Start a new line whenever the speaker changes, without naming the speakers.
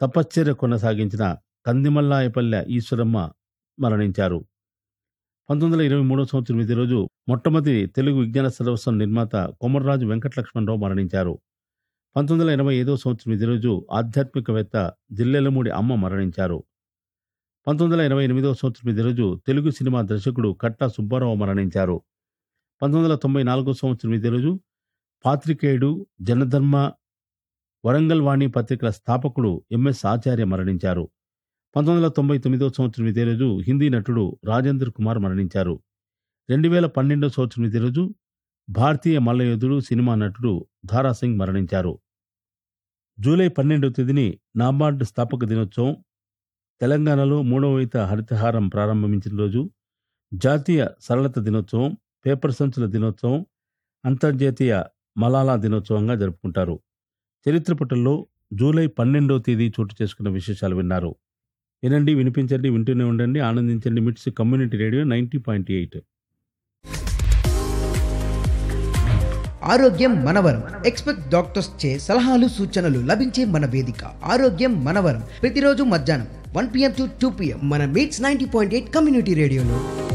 తపశ్చర్య కొనసాగించిన కందిమల్లాయపల్లె ఈశ్వరమ్మ మరణించారు పంతొమ్మిది వందల ఇరవై మూడో సంవత్సరం ఇదే రోజు మొట్టమొదటి తెలుగు విజ్ఞాన సర్వస్వం నిర్మాత కొమర్రాజు వెంకటలక్ష్మణరావు మరణించారు పంతొమ్మిది వందల ఎనభై ఐదో సంవత్సరం ఇదే రోజు ఆధ్యాత్మికవేత్త జిల్లెలమూడి అమ్మ మరణించారు పంతొమ్మిది వందల ఎనభై ఎనిమిదో సంవత్సరం ఇదే రోజు తెలుగు సినిమా దర్శకుడు కట్టా సుబ్బారావు మరణించారు పంతొమ్మిది వందల తొంభై నాలుగో సంవత్సరం ఇదే రోజు పాత్రికేయుడు జనధర్మ వరంగల్ వాణి పత్రికల స్థాపకుడు ఎంఎస్ ఆచార్య మరణించారు పంతొమ్మిది వందల తొంభై తొమ్మిదో సంవత్సరం ఇదే రోజు హిందీ నటుడు రాజేంద్ర కుమార్ మరణించారు రెండు వేల పన్నెండో సంవత్సరం ఇదే రోజు భారతీయ మల్లయోధుడు సినిమా నటుడు ధారాసింగ్ మరణించారు జూలై పన్నెండవ తేదీని నాబార్డు స్థాపక దినోత్సవం తెలంగాణలో మూడవ విడత హరితహారం ప్రారంభించిన రోజు జాతీయ సరళత దినోత్సవం పేపర్ సంచుల దినోత్సవం అంతర్జాతీయ మలాలా దినోత్సవంగా జరుపుకుంటారు చరిత్ర పుటల్లో జూలై పన్నెండవ తేదీ చోటు చేసుకున్న విశేషాలు విన్నారు వినండి వినిపించండి వింటూనే ఉండండి ఆనందించండి MITS community radio ninety point eight
ఆరోగ్యం మనవరం ఎక్స్పెక్ట్ డాక్టర్స్ చే సలహాలు సూచనలు లభించే మన వేదిక ఆరోగ్యం మనవరం ప్రతిరోజు మధ్యాహ్నం one PM to two PM మన MITS ninety point eight community రేడియోలో